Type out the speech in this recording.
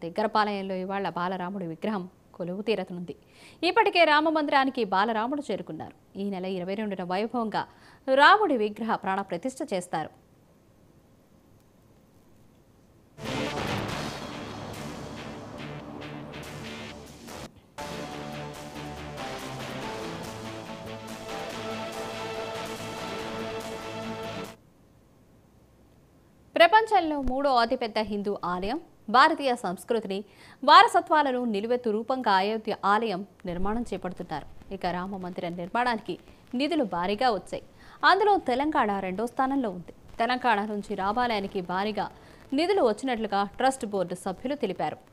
దగ్గరపాలయంలో ఇవాళ బాలరాముడి విగ్రహం కొలువు తీరనుంది ఇప్పటికే రామ మందిరానికి బాలరాముడు చేరుకున్నారు ఈ నెల ఇరవై రెండున వైభవంగా రాముడి విగ్రహ ప్రాణ ప్రతిష్ఠ చేస్తారు ప్రపంచంలో మూడో అతిపెద్ద హిందూ ఆలయం భారతీయ సంస్కృతిని వారసత్వాలను నిలువెత్తు రూపంగా అయోధ్య ఆలయం నిర్మాణం చేపడుతున్నారు ఇక రామ మందిరం నిర్మాణానికి నిధులు భారీగా వచ్చాయి అందులో తెలంగాణ రెండో స్థానంలో ఉంది తెలంగాణ నుంచి రామాలయానికి భారీగా నిధులు వచ్చినట్లుగా ట్రస్ట్ బోర్డు సభ్యులు తెలిపారు